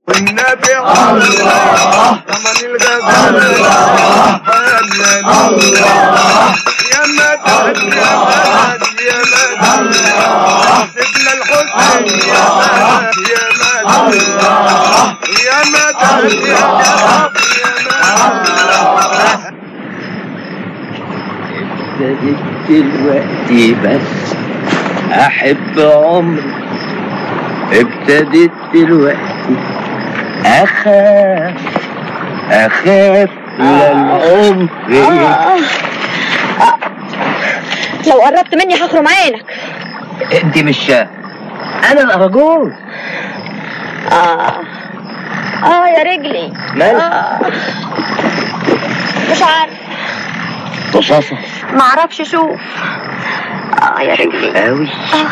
والنبي الله زمن الغزال الله الله يا مدد يا مدد يا مدد سيدنا الحسين يا مدد يا مدد يا مدد يا مدد يا مدد ابتديت دلوقتي بس احب عمري ابتديت دلوقتي اخاف اخاف للعمر لو قربت مني هخرم عينك انت مش شايف انا الاراجوز اه اه يا رجلي مالك آه. مش عارف رصاصة معرفش اشوف اه يا رجلي قوي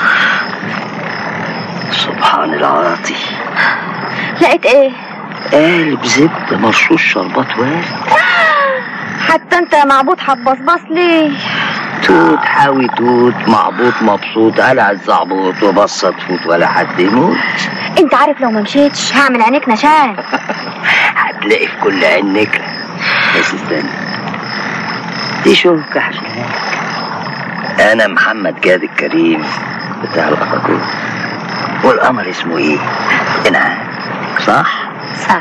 سبحان العاطي لقيت ايه قالب زبدة مرشوش شربات وارد حتى انت يا معبود حبصبص ليه توت حاوي توت معبوط مبسوط قلع الزعبوط وبصت فوت ولا حد يموت انت عارف لو ما مشيتش هعمل عينيك نشان هتلاقي في كل عين نكرة بس استنى دي شوكة حشلاك أنا محمد جاد الكريم بتاع الأراجوز والقمر اسمه إيه؟ إنعام صح؟ صح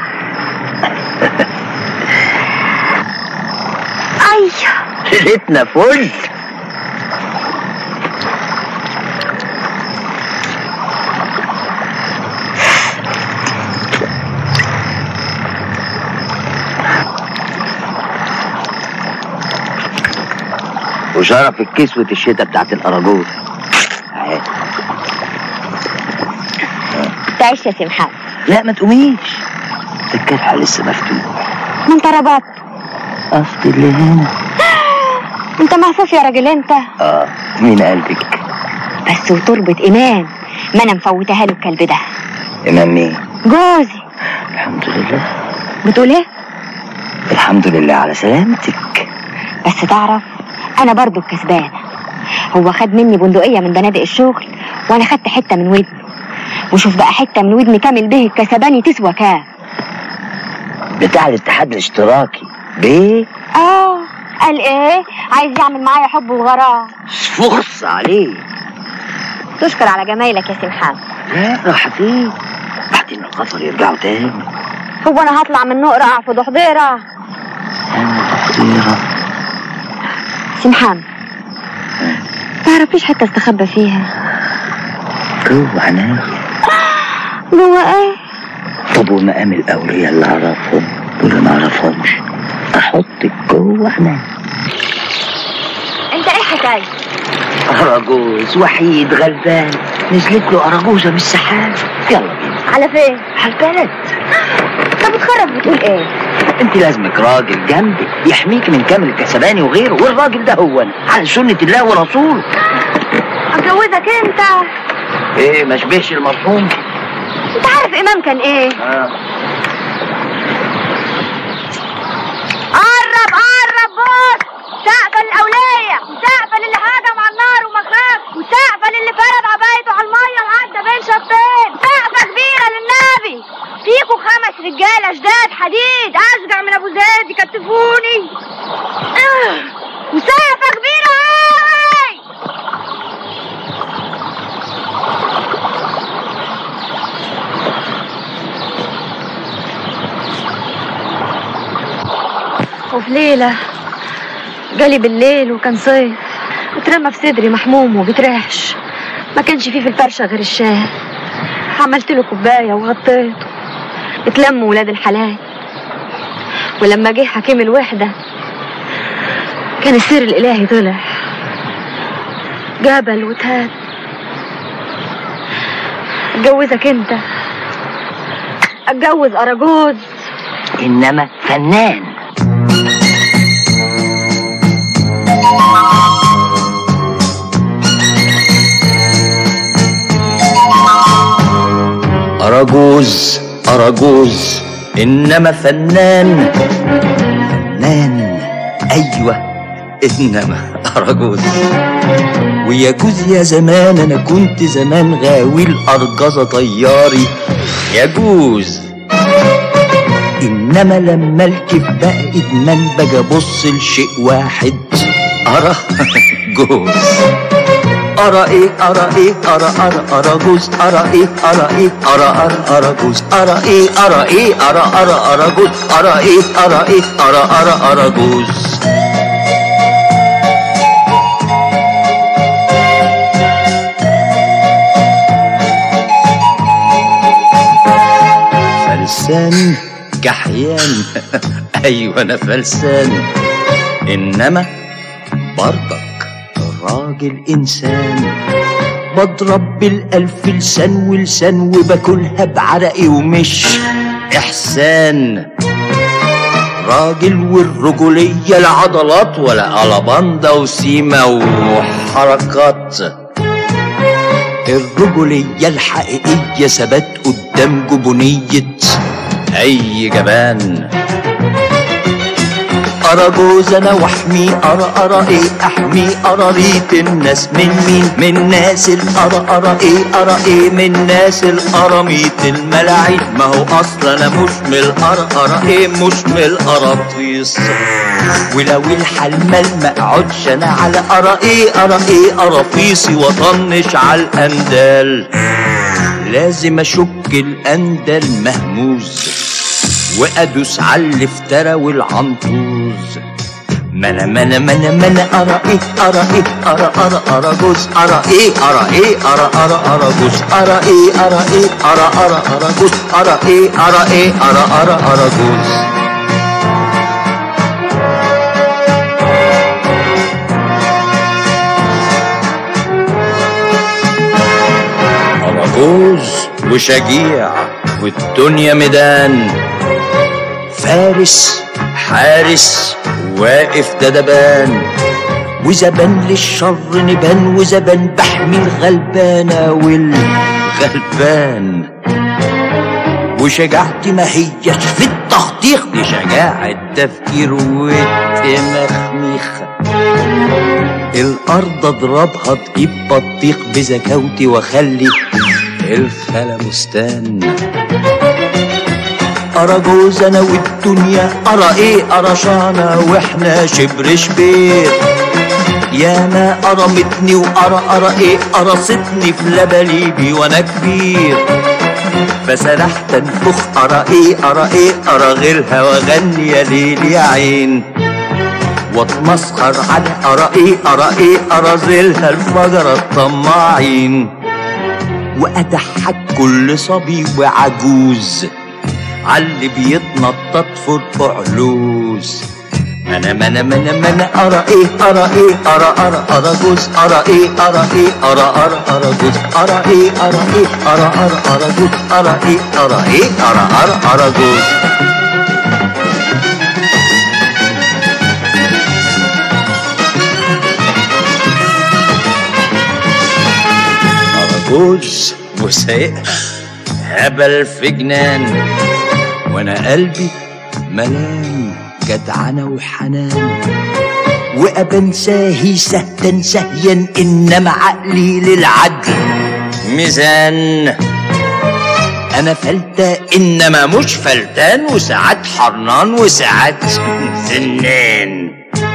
اي ليلتنا فل وشرف الكسوة الشتا بتاعت الأراجوز أهي. تعيش يا سي محمد لا ما تقوميش الكرحة لسه مفتوح ما انت ربطت قصدي اللي هنا انت محفوف يا راجل انت اه مين قلبك بس وتربة ايمان ما انا مفوتها له الكلب ده إمام مين جوزي الحمد لله بتقول ايه الحمد لله على سلامتك بس تعرف انا برضو الكسبانه هو خد مني بندقيه من بنادق الشغل وانا خدت حته من ودني وشوف بقى حته من ودني كامل به الكسباني تسوى كام بتاع الاتحاد الاشتراكي بيه اه قال ايه عايز يعمل معايا حب وغرام فرصة عليه تشكر على جمايلك يا سي محمد لا راح فين بعدين القطر يرجعوا تاني هو انا هطلع من نقرة في ضحضيرة انا تقديرة سي محمد تعرفيش حتة استخبى فيها جوه عينيا جوه ايه طب ومقام الاولياء اللي اعرفهم واللي ما اعرفهمش احطك جوه عينيا انت ايه حكاية اراجوز وحيد غلبان نزلت له اراجوزه من السحاب يلا بينا على فين على البلد طب بتخرف بتقول ايه انت لازمك راجل جنبك يحميك من كامل الكسباني وغيره والراجل ده هو أنا، على سنة الله ورسوله اتجوزك انت ايه ما شبهش المرحوم انت عارف امام كان ايه آه. قرب قرب بص سقفل الأولية وسقفل اللي هاجم على النار وما خاف وسقفل اللي فرد عبايته على المية وعدى بين شطين سقفة كبيرة للنبي فيكوا خمس رجالة جداد حديد أشجع من أبو زيد يكتفوني آه، وسقفة كبيرة أوي وفي ليلة جالي بالليل وكان صيف اترمى في صدري محموم وبترعش ما كانش فيه في الفرشة غير الشاي عملت له كوباية وغطيته اتلموا ولاد الحلال ولما جه حكيم الوحدة كان السر الإلهي طلع جبل وتهاب اتجوزك انت اتجوز أراجوز انما فنان أراجوز أراجوز إنما فنان فنان أيوة إنما أراجوز ويجوز يا زمان أنا كنت زمان غاوي الأرجزة طياري يجوز انما لما الكيف بقى ادمان بقى ابص لشيء واحد ارى جوز ارى ايه ارى ايه ارى ارى ارى جوز ارى ايه ارى ايه ارى ارى ارى جوز ارى ايه ارى ايه ارى ارى ارى جوز ارى ايه ارى ايه ارى ارى ارى جوز فلسان كحيان ايوه انا فلسان انما برضك الراجل انسان بضرب بالالف لسان ولسان وباكلها بعرقي ومش احسان راجل والرجولية العضلات ولا ألباندا وسيمة وحركات الرجولية الحقيقية ثبات قدام جبنية أي جبان أرى جوز أنا وأحمي أرى أرى إيه أحمي أرى ريت الناس من مين من ناس الأرى أرى إيه أرى إيه من ناس الأراميت الملاعين ما هو أصلا أنا مش من الأرى أرى إيه مش من الأراطيس ولو الحال مال ما اقعدش انا على ارى ايه ارى ايه ارافيسي واطنش على الاندال لازم اشك الاندال مهموز وادوس على الافترى والعنطوز ما انا ما انا ما انا ما انا ارى ايه ارى ايه ارى ارى ارى جوز ارى ايه ارى ايه ارى ارى ارى جوز ارى ايه ارى ايه ارى ارى ارى جوز ارى ايه ارى ايه ارى ارى ارى جوز أراجوز وشجيع والدنيا ميدان فارس حارس واقف دبان وزبان للشر نبان وزبان بحمي الغلبانة والغلبان وشجاعتي ما هيش في التخطيخ دي شجاعة تفكير والتمخميخ الارض اضربها تجيب بطيخ بزكاوتي واخلي الخلا بستان ارى جوز انا والدنيا ارى ايه ارى شانا واحنا شبر شبير يا ما ارمتني وارى ارى ايه قرصتني في لبليبي وانا كبير فسرحت انفخ ارى ايه ارى ايه ارى غيرها واغني يا ليل يا عين واتمسخر على ارى ايه ارى ايه ارى زيلها الفجر الطماعين واضحك كل صبي وعجوز عاللي بيتنطط في القعلوز انا ما انا ما انا ما انا ارى ايه ارى ايه ارى ارى ارى جوز ارى ايه ارى ايه ارى ارى ارى جوز ارى ايه ارى ايه ارى ارى ارى جوز ارى ايه ارى ايه ارى ارى ارى جوز أرجوز وسايقها هبل في جنان وانا قلبي ملان جدعنة وحنان وابا ساهي سهتا سهيا انما عقلي للعدل ميزان انا فلتة انما مش فلتان وساعات حرنان وساعات زنان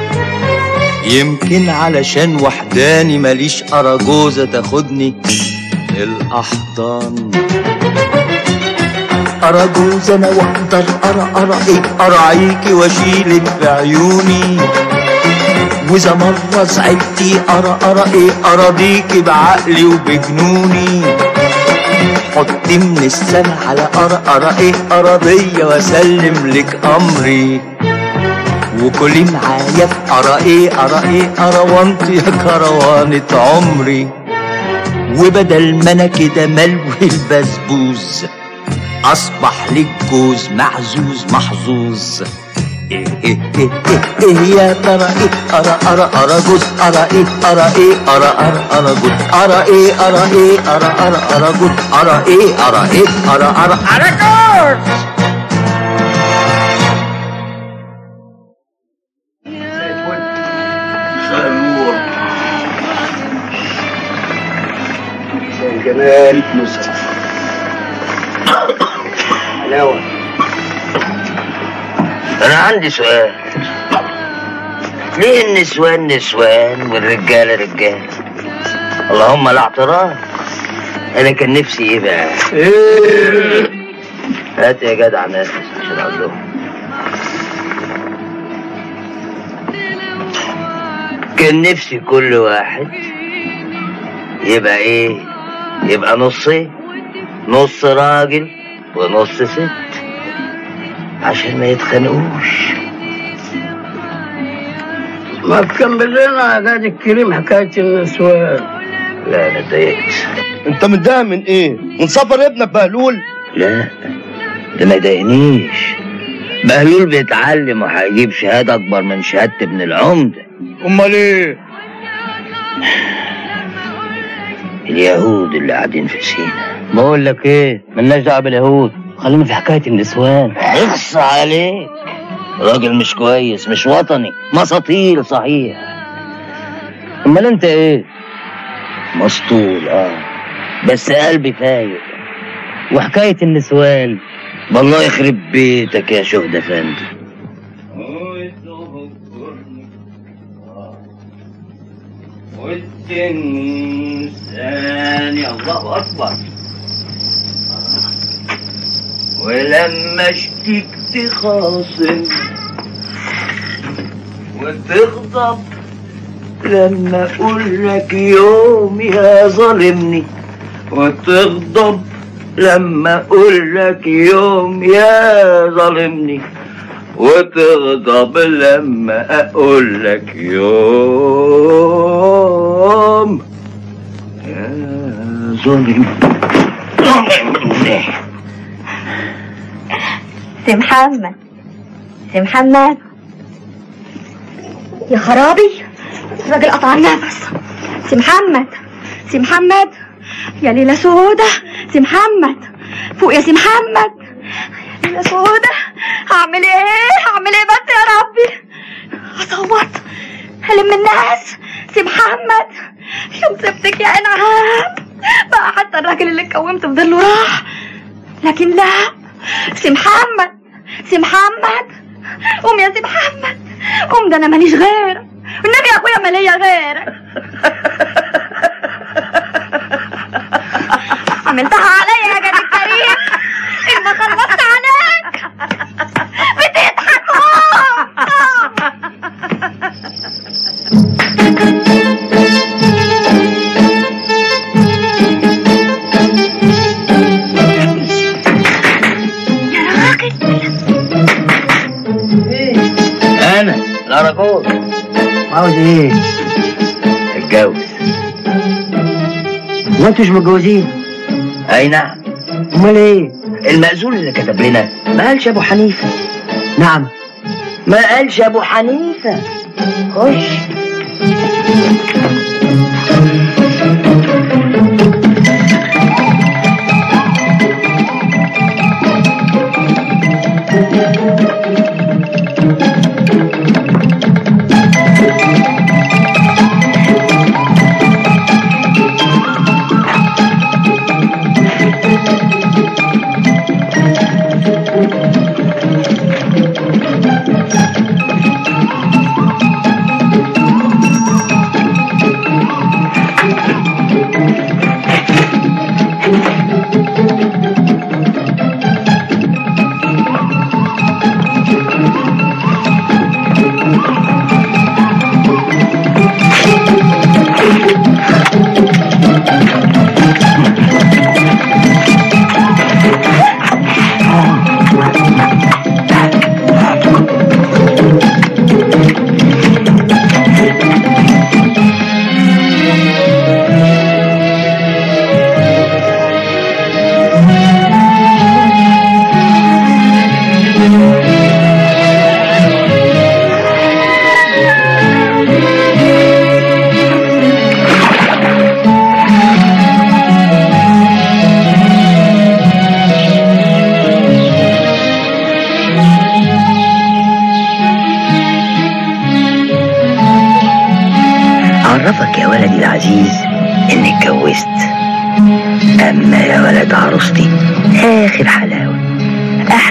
يمكن علشان وحداني ماليش أراجوزة تاخدني الأحضان أراجوز أنا وأقدر أرى أرى إيه أراعيكي وأشيلك في عيوني وإذا مرة زعلتي أرى أرى إيه أراضيكي بعقلي وبجنوني حطي من السما على أرى أرى إيه أراضية وأسلم لك أمري وكلي معايا في أرى إيه أرى إيه أرى وانت يا كروانة عمري وبدل ما أنا كده ملوي البسبوز أصبح لك جوز معزوز محظوظ إيه إيه إيه إيه إيه يا ترى إيه أرى أرى أرى جوز أرى إيه أرى إيه أرى أرى أرى جوز أرى إيه أرى إيه أرى أرى أرى جوز أرى إيه أرى إيه أرى أرى أرى جوز الجمال نسر حلاوة انا عندي سؤال ليه النسوان نسوان والرجاله رجال اللهم لا اعتراض انا كان نفسي ايه بقى هات يا جدع ناس عشان اقول لهم كان نفسي كل واحد يبقى ايه يبقى نصين نص راجل ونص ست عشان ما يتخانقوش ما تكمل لنا يا قاعد الكريم حكاية النسوان لا انا اتضايقت انت متضايق من ايه من سفر ابنك بهلول لا ده ما يضايقنيش بهلول بيتعلم وهيجيب شهادة أكبر من شهادة ابن العمدة امال ايه اليهود اللي قاعدين في سينا بقول لك ايه ملناش دعوه باليهود خلينا في حكايه النسوان اخص عليك راجل مش كويس مش وطني مساطيل صحيح امال انت ايه مسطول اه بس قلبي فايق وحكايه النسوان والله يخرب بيتك يا شهد افندي والإنسان الله أكبر ولما اشتك تخاصم وتغضب لما اقول لك يوم يا ظالمني وتغضب لما اقول لك يوم يا ظالمني وتغضب لما اقول لك يوم يا ظالم ظالمني سي محمد سي محمد يا خرابي الراجل قطع النفس سي محمد سي محمد يا ليلة سودة سي محمد فوق يا سي محمد يا ليلة سودة هعمل ايه هعمل ايه بس يا ربي اصوت هلم الناس سي محمد يوم سبتك يا انعام بقى حتى الراجل اللي اتكومت في ظله راح لكن لا سي محمد سي محمد قوم يا سي محمد قوم ده انا ماليش غيرك والنبي يا اخويا ما ليا غيرك عملتها عليا يا جدع الكريم ان خلصت عليك بتضحك يا راجل انا الاراجوز عاوز ايه اتجوز ما انتوش متجوزين اي نعم امال ايه المأذون اللي كتب لنا ما قالش ابو حنيفه نعم ما قالش ابو حنيفه خش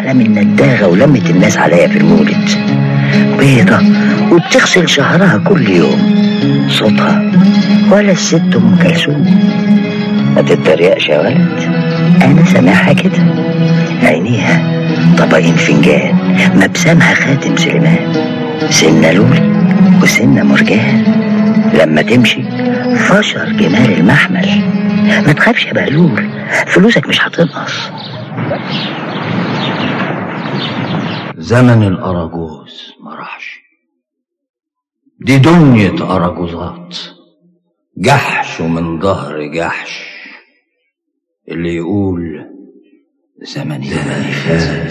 أحلى من نداغة ولمت الناس عليا في المولد بيضة وبتغسل شعرها كل يوم صوتها ولا الست أم كلثوم ما تتريقش يا ولد أنا سامعها كده عينيها طبقين فنجان مبسمها خاتم سليمان سنة لولي وسنة مرجان لما تمشي فشر جمال المحمل ما تخافش يا بهلول فلوسك مش هتنقص زمن الأراجوز ما راحش دي دنيا أراجوزات جحش ومن ظهر جحش اللي يقول زمن زمن فات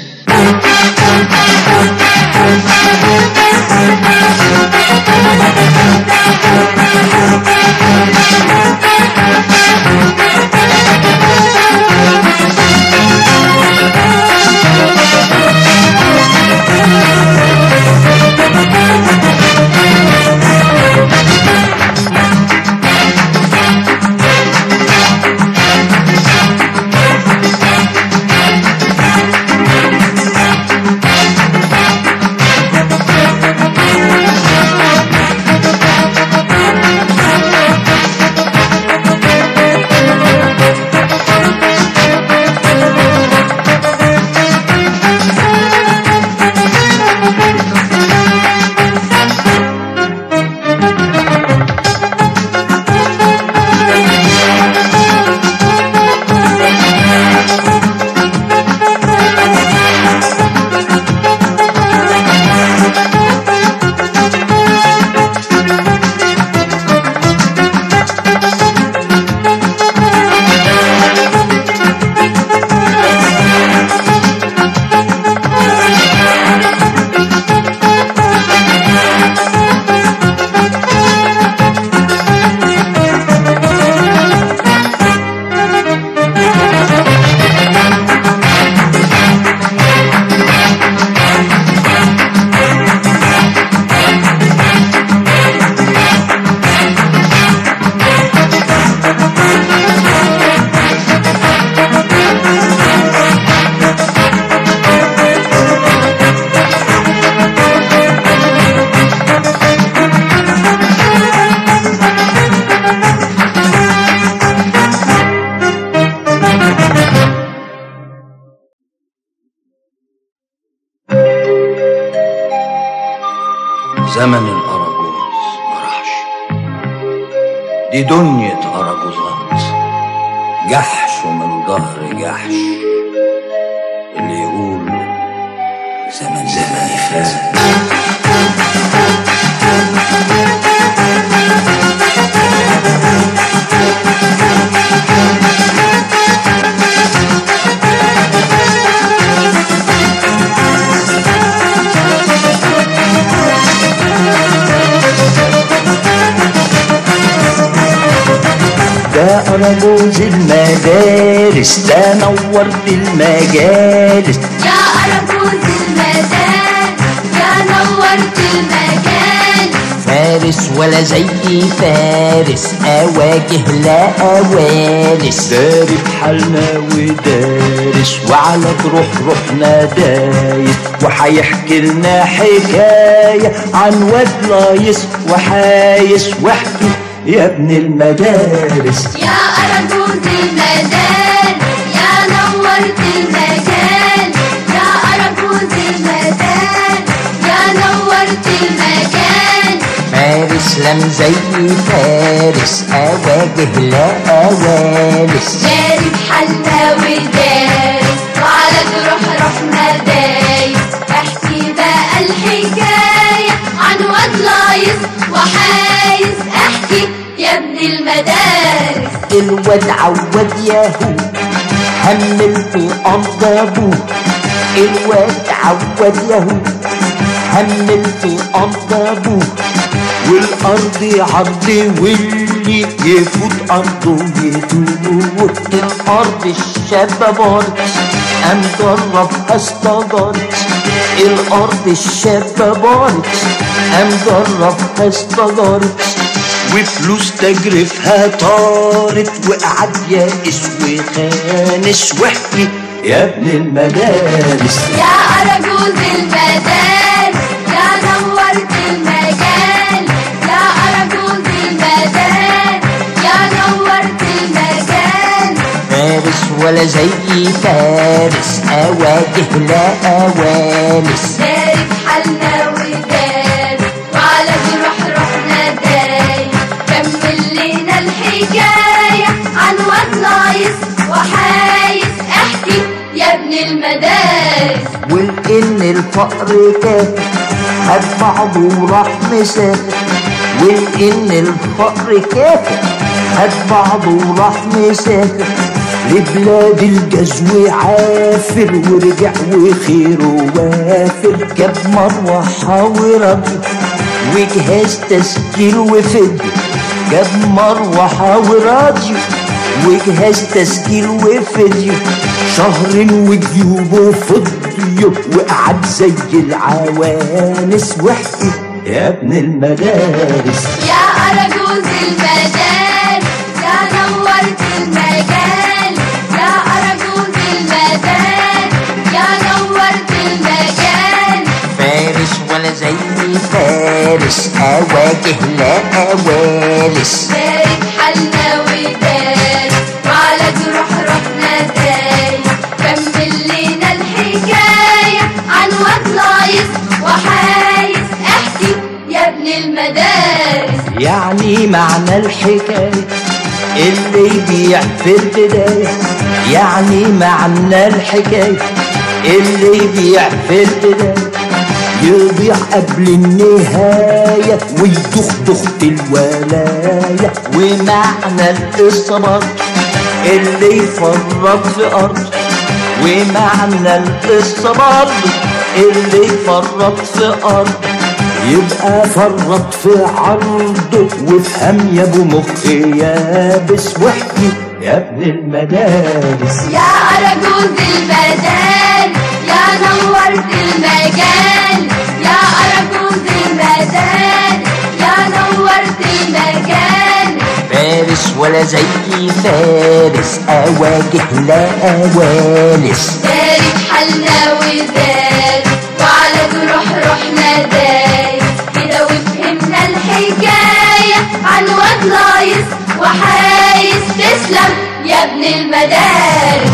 زمن الأراجوز ما راحش دي دنيا أراجوزات جحش ومن ظهر جحش اللي يقول زمن زمن فات ده أراجوز المدارس ده نورت المجالس يا أرجوز المدان يا نورت المكان فارس ولا زي فارس أواجه لا أوانس داري بحالنا ودارس وعلى جروح روحنا دايس وهيحكي لنا حكاية عن واد لايس وحايس واحكي يا ابن المدارس يا أرجوز المدان يا نورت المكان يا أرجوز المدان يا نورت المكان فارس لم زي فارس أواجه لا أوانس داري بحالنا ودارس وعلى جروح روحنا دايس احكي بقى الحكاية عن واد لايس وحايس احكي يا ابن المدارس الواد عواد ياهو همل في أرض أبوه الواد عواد ياهو همل في أرض أبوه والأرض عرض واللي يفوت أرضه يدوه الأرض الشبابات أم جرب استجرت الأرض الشبابات أم جرب استجرت وفلوس تجرفها طارت وقعد يائس وخانس واحكي يا ابن المدارس يا أرجوز المدارس يا نورت المجال يا أرجوز المدارس يا نورت المجال فارس ولا زي فارس أواجه لا أوانس داري حالنا ودار وعلى جروح روحنا داي كمل لنا الحكاية عن واد نايس وحايس احكي يا ابن المدارس وإن الفقر كافر خد بعضه وراح مسافر وإن الفقر كافر خد بعضه وراح مسافر لبلاد الجزو عافر ورجع وخيره وافر جاب مروحة وراديو وجهاز تسجيل وفيديو جاب مروحة وراديو وجهاز تسجيل وفيديو شهر وجيوبه فضيو وقعد زي العوانس وحكي يا ابن المدارس يا أرجوز المدارس يا نورت المجال يا أرجوز المدارس يا نورت المجال فارس ولا زي فارس أواجه لا أوانس بارك حالنا ودار وعلى جروح روحنا داي كمل لنا الحكاية عن واد نايس وحايس احكي يا ابن المدارس يعني معنى الحكاية اللي يبيع في البداية يعني معنى الحكاية اللي يبيع في البداية يضيع قبل النهاية ويدخ دخت الولاية ومعنى القصة برضه اللي يفرط في أرض ومعنى القصة برضه اللي يفرط في أرض يبقى فرط في عرضه وافهم يا ابو مخ يابس واحكي يا ابن المدارس يا أرجوز البدال يا نورت المجال يا أرجوز البدال يا نورت المجال فارس ولا زي فارس أواجه لا أوانس داري حالنا ودار وعلى جروح روحنا داي كده وفهمنا الحكاية عن واد لايس وحايس تسلم يا ابن المدارس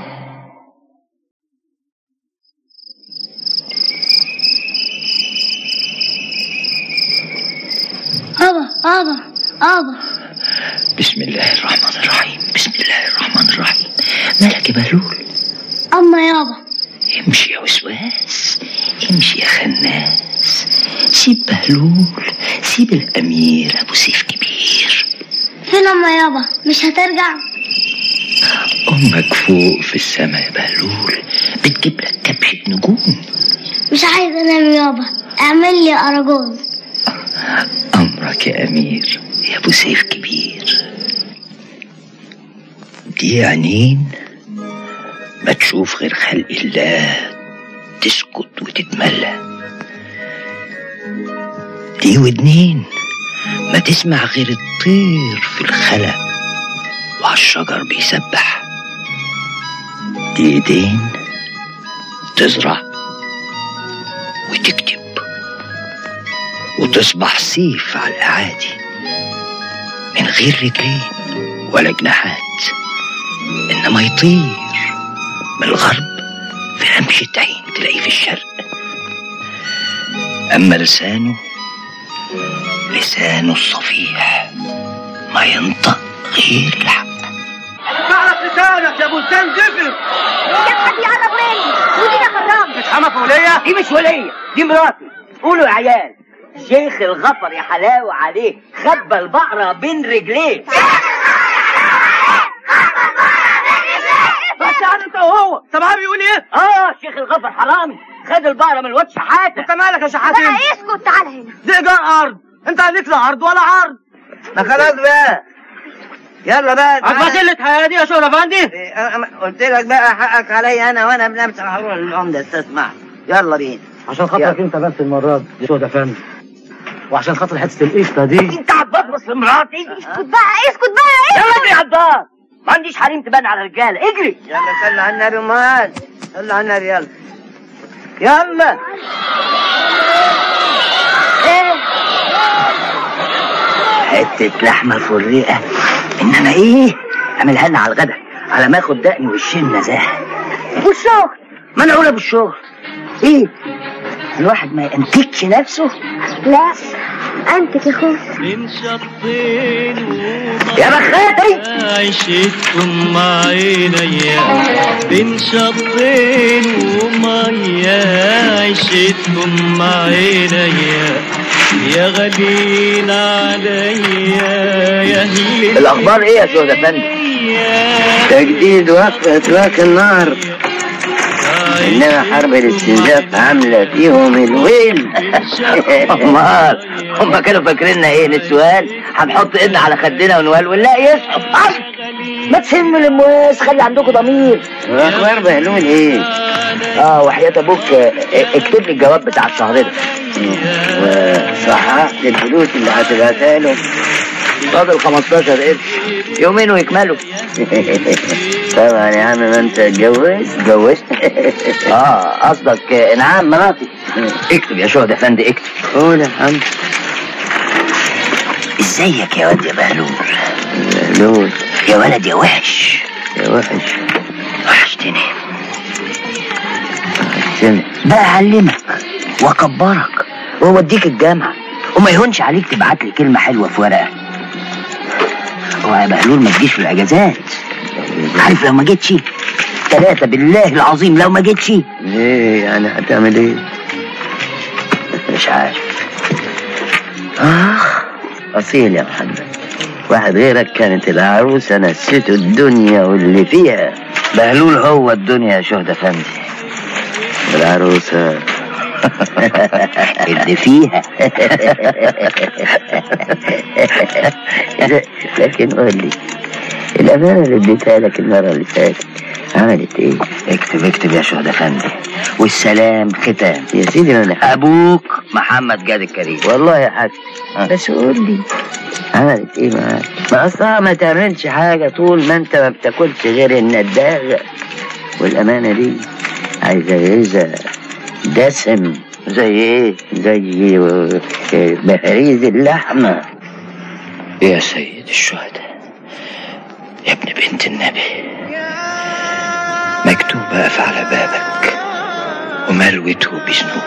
أبا أبا أبا بسم الله الرحمن الرحيم بسم الله الرحمن الرحيم مالك يا بهلول أما يابا امشي يا وسواس امشي يا خناس سيب بهلول سيب الأمير أبو سيف كبير فين أما يابا مش هترجع أمك فوق في السما يا بهلول بتجيب لك كبش نجوم مش عايز أنام يابا اعمل لي أراجوز أمرك يا أمير يا أبو سيف كبير دي عينين ما تشوف غير خلق الله تسكت وتتملى دي ودنين ما تسمع غير الطير في الخلا وعلى الشجر بيسبح دي ايدين تزرع وتكتب وتصبح سيف على الأعادي من غير رجلين ولا جناحات إنما يطير من الغرب في رمشة عين تلاقيه في الشرق أما لسانه لسانه الصفيح ما ينطق غير الحق تعرف لسانك يا ابو لسان زفر يا حد يقرب مني ودينا خرام تتحمى في ولية دي مش ولية دي مراتي قولوا يا عيال شيخ الغفر يا حلاوة عليه خبى البقرة بين رجليه بس يعني انت وهو سامعاه بيقول ايه اه شيخ الغفر حرامي خد البقرة من الواد شحاتة انت مالك يا شحاتين بقى اسكت تعال هنا دي ايجار ارض انت عليك لا عرض ولا عرض ما خلاص بقى يلا بقى تعالى. عجبك قلة دي يا شغل افندي إيه، أنا- قلت لك بقى حقك عليا انا وانا بنمسك هروح للعمده استسمع يلا بينا عشان خاطرك انت بس المرة دي يا شغل افندي وعشان خاطر حتة القشطة دي انت عباس بس مراتي اسكت بقى اسكت بقى يلا اسكت يا عباس ما عنديش حريم تبان على الرجاله اجري يلا صلوا على النبي امال صلوا على النبي يلا يلا حتة لحمة في الرئة إنما إيه اعملها لنا على الغدا على ما اخد دقني وشين نزاهة والشغل ما أنا أقولها بالشغل إيه الواحد ما ينتجش نفسه لا انت يا اخويا من شطين يا بخاتي عيشتكم مع عينيا بين شطين ومية عيشتكم مع عينيا يا غالين عليا يا هلي الأخبار إيه يا شهد أفندي تجديد وقت اطلاق النار انما حرب الاستنزاف عامله فيهم الويل امال هم كانوا فاكريننا ايه نسوان هنحط ايدنا على خدنا ونولول لا يسقط اصل ما تسنوا الامواس خلي عندكم ضمير واخبار بهلول ايه اه وحياة ابوك آه، اكتب لي الجواب بتاع الشهر ده وصححت الفلوس اللي هتبعتها له فاضل 15 قرش يومين ويكملوا طبعا يا عم ما انت اتجوزت اتجوزت اه قصدك آه، انعام مراتي اكتب يا شهد افندي اكتب قول يا حمد ازيك يا واد يا بهلول بهلول يا ولد يا وحش يا وحش وحشتني سمع بقى اعلمك واكبرك واوديك الجامعه وما يهونش عليك تبعت لي كلمه حلوه في ورقه اوعى يا بهلول ما تجيش في الاجازات عارف لو ما جيتش ثلاثة بالله العظيم لو ما جيتش ليه يعني هتعمل ايه مش عارف اخ اصيل يا محمد واحد غيرك كانت العروسة نسيته الدنيا واللي فيها بهلول هو الدنيا يا شهد افندي العروسة اللي فيها لكن قول لي الأمانة اللي اديتها لك المرة اللي فاتت عملت ايه؟ اكتب اكتب يا شهد افندي والسلام ختام يا سيدي ما انا ابوك محمد جاد الكريم والله يا حاج بس قول لي عملت ايه معاك؟ ما اصلها ما تعملش حاجة طول ما انت ما بتاكلش غير النداغة والأمانة دي عايزة غذاء دسم زي ايه زي بهريز اللحمة يا سيد الشهداء يا ابن بنت النبي مكتوب أقف على بابك ومروته بذنوب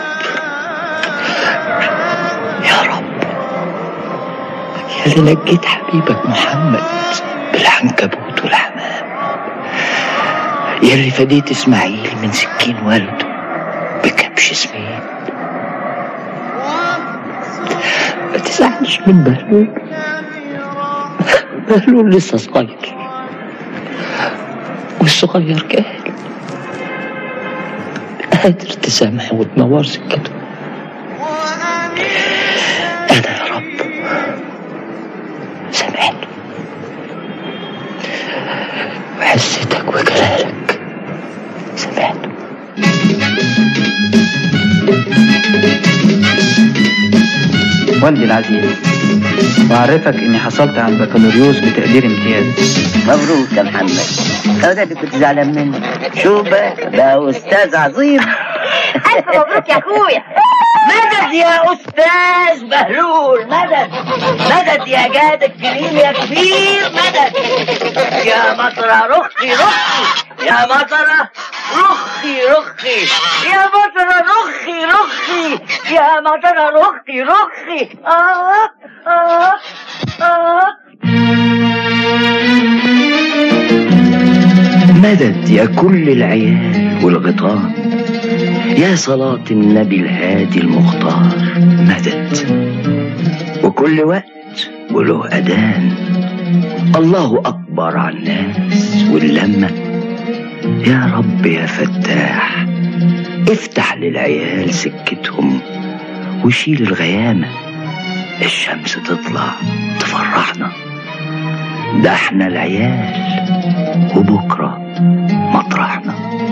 يا رب يا اللي نجيت حبيبك محمد بالعنكبوت والحمام يا اللي فديت اسماعيل من سكين والده بكبش سمين ما تزعلش من بهلول بهلول لسه صغير والصغير جاهل قادر تسامحه وتنور سكته أنا يا رب سامحني وحسيتك وجلالك سامحته والدي العزيز وأعرفك إني حصلت على البكالوريوس بتقدير امتياز مبروك يا محمد هو ده اللي كنت زعلان منه شوف بقى ده أستاذ عظيم الف مبروك يا اخويا مدد يا استاذ بهلول مدد مدد يا جاد الكريم يا كبير مدد يا مطرة رخي رخي يا مطرة رخي رخي يا مطرة رخي رخي يا مطرة رخي رخي آه آه آه مدد يا كل العيال والغطاء يا صلاة النبي الهادي المختار مدد وكل وقت وله أذان الله أكبر على الناس واللمة يا رب يا فتاح افتح للعيال سكتهم وشيل الغيامة الشمس تطلع تفرحنا ده احنا العيال وبكرة مطرحنا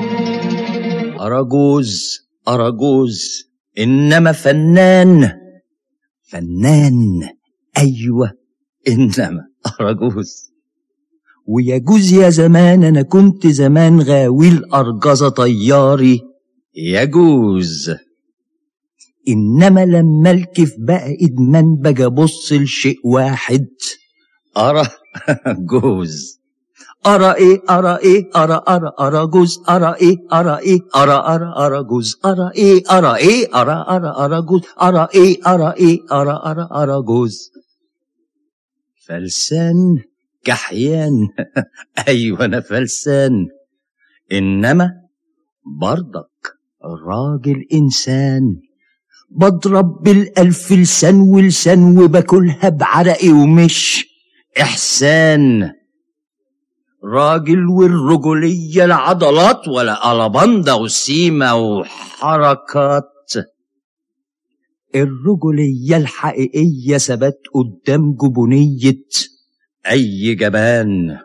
أرجوز أرجوز إنما فنان فنان أيوة إنما أرجوز ويجوز يا زمان انا كنت زمان غاوي الارجزه طياري يجوز انما لما الكف بقى ادمان بقى ابص لشيء واحد ارى جوز أرى إيه أرى إيه أرى أرى أرى جوز أرى إيه أرى إيه أرى أرى أرى جوز أرى إيه أرى إيه أرى أرى أرى جوز أرى إيه أرى إيه أرى أرى أرى جوز فلسان كحيان أيوة أنا فلسان إنما برضك راجل إنسان بضرب بالألف لسان ولسان وباكلها بعرقي ومش إحسان راجل والرجولية العضلات ولا ألبندة وسيمة وحركات الرجولية الحقيقية ثبات قدام جبنية أي جبان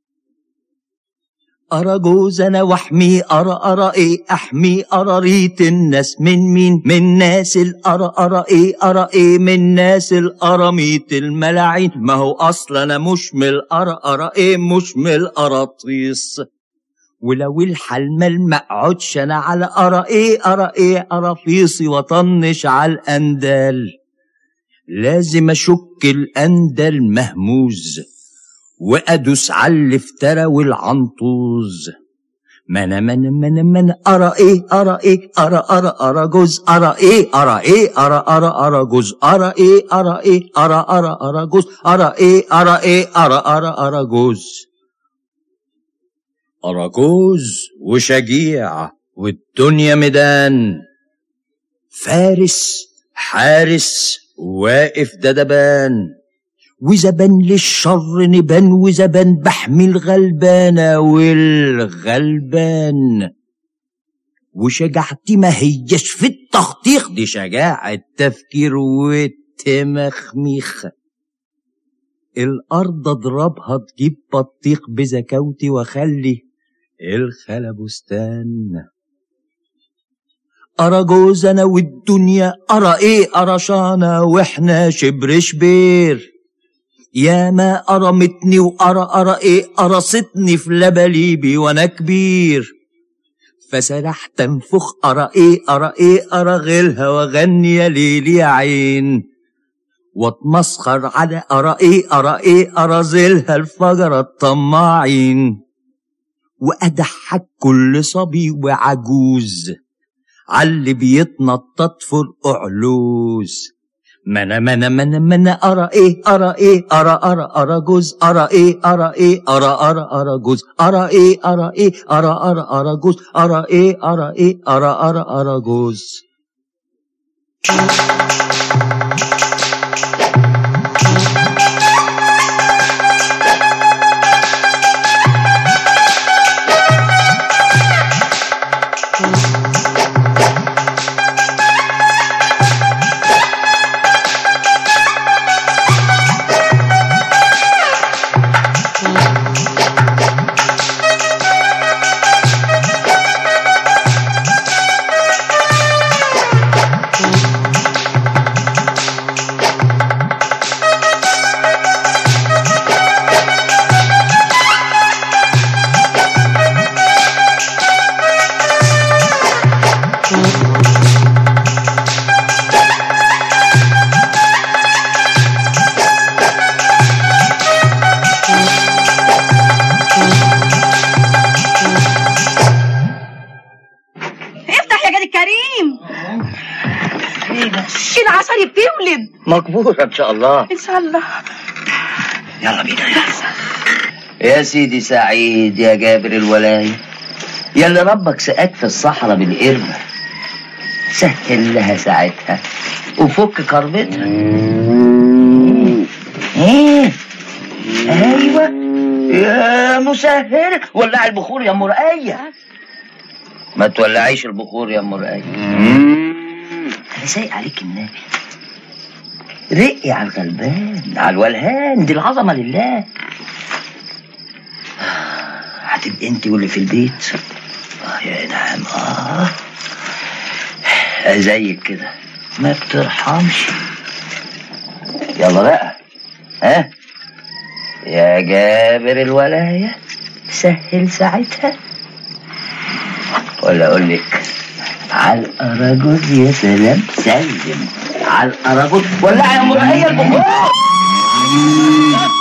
أرى جوز أنا وأحمي أرى أرى إيه أحمي أرى ريت الناس من مين من ناس الأرى أرى إيه أرى إيه من ناس الأراميت الملاعين ما هو أصلا أنا مش من الأرى أرى إيه مش من الأراطيس ولو الحلمل ما اقعدش انا على ارى ايه ارى ايه ارى فيصي واطنش على الاندال لازم اشك الاندال مهموز وادوس على الافترى والعنطوز من من من من ارى ايه ارى ايه ارى ارى ارى جوز ارى ايه ارى ايه ارى ارى ارى جوز ارى ايه ارى ايه ارى ارى ارى جوز ارى ايه ارى ايه ارى ارى ارى جوز أراجوز وشجيع والدنيا ميدان فارس حارس واقف ددبان وزبان للشر نبان وزبان بحمي الغلبانة والغلبان وشجاعتي ما هيش في التخطيخ دي شجاعة تفكير والتمخميخ الأرض أضربها تجيب بطيخ بزكاوتي وأخلي الخلا بستان أرى جوز أنا والدنيا أرى إيه أرى شانا وإحنا شبر شبير يا ما أرمتني وأرى أرى إيه قرصتني في لبليبي وأنا كبير فسرحت انفخ أرى إيه أرى إيه أرى غيرها وأغني يا ليل يا عين واتمسخر على أرى إيه أرى إيه أرازلها الفجر الطماعين وأضحك كل صبي وعجوز عاللي بيتنطط في الأعلوز منا منا منا منا أرى إيه أرى إيه أرى أرى أرى جوز أرى إيه أرى إيه أرى أرى أرى جوز أرى إيه أرى إيه أرى أرى أرى جوز أرى إيه أرى إيه أرى أرى أرى جوز افتح يا جاد الكريم العسل بتولد مقبولة إن شاء الله ان شاء الله يلا بينا يا سيدي سعيد يا جابر الولاية يا اللي ربك سقاك في الصحراء بالقربة سهل لها ساعتها وفك كربتها ايه ايوه يا مسهل ولع البخور يا ام رقية ما تولعيش البخور يا ام رقية انا سايق عليك النبي رقي على الغلبان على الولهان دي العظمة لله هتبقى انت واللي في البيت اه يا نعم اه زيك كده ما بترحمش يلا بقى ها يا اجابر الولايه سهل ساعتها ولا اقول لك على الاراجوز يا سلام سلم على الاراجوز ولا يا مرأية البخور